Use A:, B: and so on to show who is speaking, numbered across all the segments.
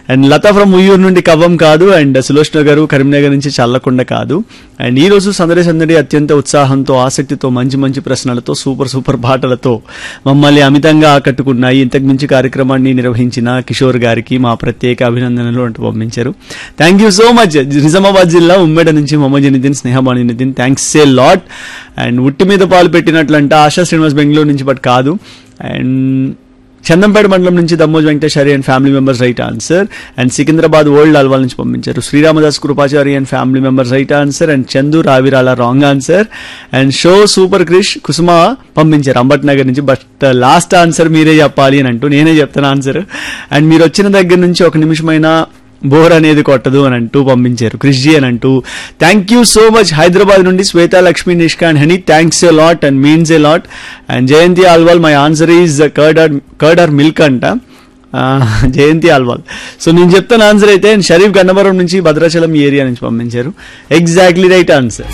A: and Lata from Uyyuru నుండి కవ్వం కాదు and Sulochana garu Karimnagar నుంచి చల్లకొండ కాదు అండ్ ఈ రోజు సందడి సందడి అత్యంత ఉత్సాహంతో ఆసక్తితో మంచి మంచి ప్రశ్నలతో సూపర్ సూపర్ పాటలతో మమ్మల్ని అమితంగా ఆకట్టుకున్నాయి ఇంతకు మించి కార్యక్రమాన్ని నిర్వహించిన కిషోర్ గారికి మా ప్రత్యేక అభినందనలు అంటూ పంపించారు thank you so much Nizamabad జిల్లా ఉమ్మేడ నుంచి Mohammed Janidin Snehabani Nitin thanks a lot and ఉట్టి మీద పాలు పెట్టినట్లంట ఆశా శ్రీనివాస్ బెంగళూరు నుంచి బట్ కాదు అండ్ చందంపేట మండలం నుంచి Dammoj Venkateswari and family members right answer and Secunderabad old Alwal నుంచి పంపించారు Sriramadas Krupachari and family members right answer and Chandu Ravirala wrong answer and show super Krish Kusuma పంపించారు అంబట్ నగర్ నుంచి బట్ లాస్ట్ ఆన్సర్ మీరే చెప్పాలి అని అంటూ నేనే చెప్తాను ఆన్సర్ అండ్ మీరు వచ్చిన దగ్గర నుంచి ఒక నిమిషమైనా బోర్ అనేది కొట్టదు అని అంటూ పంపించారు క్రిష్జీ అని అంటూ thank you so much Hyderabad నుండి Swetha Lakshmi Nishka and Honey thanks a lot and means a lot and Jayanthi Alwal my answer is curd or curd or milk అంట ఆ, జయంతి ఆల్వాల్ సో నేను చెప్తాను ఆన్సర్ అయితే అండ్ షరీఫ్ గన్నవరం నుంచి భద్రాచలం ఏరియా నుంచి పంపించారు ఎగ్జాక్ట్లీ రైట్ ఆన్సర్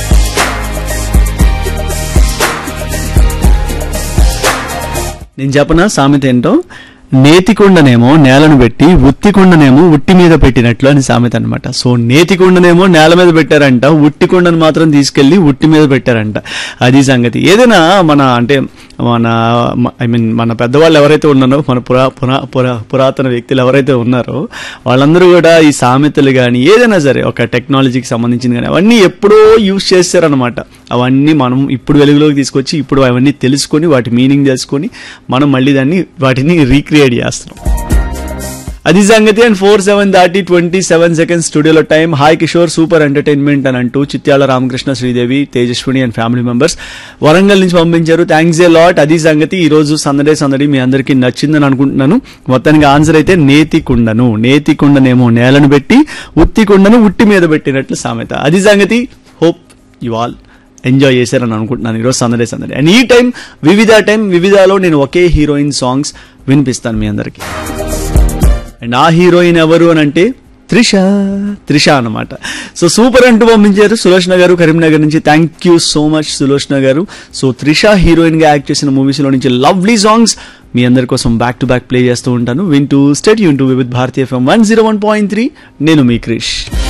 A: నేను చెప్పనా సామెత ఏంటో నేతికొండనేమో నేలను పెట్టి ఉత్తికొండనేమో ఉట్టి మీద పెట్టినట్లు అని సామెత అనమాట సో నేతికొండనేమో నేల మీద పెట్టారంట ఉట్టికొండను మాత్రం తీసుకెళ్లి ఉట్టి మీద పెట్టారంట అది సంగతి ఏదైనా మన అంటే మన ఐ మీన్ మన పెద్దవాళ్ళు ఎవరైతే ఉన్నారో మన పురా పురా పురా పురాతన వ్యక్తులు ఎవరైతే ఉన్నారో వాళ్ళందరూ కూడా ఈ సామెతలు కానీ ఏదైనా సరే ఒక టెక్నాలజీకి సంబంధించిన కానీ అవన్నీ ఎప్పుడో యూజ్ చేస్తారనమాట అవన్నీ మనం ఇప్పుడు వెలుగులోకి తీసుకొచ్చి ఇప్పుడు అవన్నీ తెలుసుకొని వాటి మీనింగ్ తెలుసుకొని మనం మళ్ళీ దాన్ని వాటిని రీక్రియేట్ చేస్తున్నాం అది సంగతి అండ్ ఫోర్ సెవెన్ దాటి ట్వంటీ సెవెన్ సెకండ్స్ స్టూడియోలో time hi Kishore super entertainment అని అంటూ Chityala Ramakrishna Sridevi Tejaswini and family members Warangal నుంచి పంపించారు థ్యాంక్స్ ఏ లాట్ అది సంగతి ఈ రోజు సందడే సందడి మీ అందరికీ నచ్చిందని అనుకుంటున్నాను మొత్తానికి ఆన్సర్ అయితే నేతి కుండను నేతి కుండనేమో నేలను పెట్టి ఉత్తి కుండను ఉట్టి మీద పెట్టినట్లు సామెత అది సంగతి హోప్ యు ఆల్ ఎంజాయ్ చేశారని అనుకుంటున్నాను ఈరోజు సందడే సందడి అండ్ ఈ టైం వివిధ టైం వివిధలో నేను ఒకే హీరోయిన్ సాంగ్స్ వినిపిస్తాను మీ అందరికీ అండ్ ఆ హీరోయిన్ ఎవరు అని అంటే త్రిష త్రిష అనమాట సో సూపర్ అంటూ పంపించారు సులోచన గారు కరీంనగర్ నుంచి thank you so much Sulochana garu so Trisha heroine గా యాక్ట్ చేసిన మూవీస్ లో నుంచి లవ్లీ సాంగ్స్ మీ అందరి కోసం బ్యాక్ టు బ్యాక్ ప్లే చేస్తూ ఉంటాను వింటూ స్టేట్ యూన్ to with Bharatiya FM one zero one point three నేను మీ క్రిష్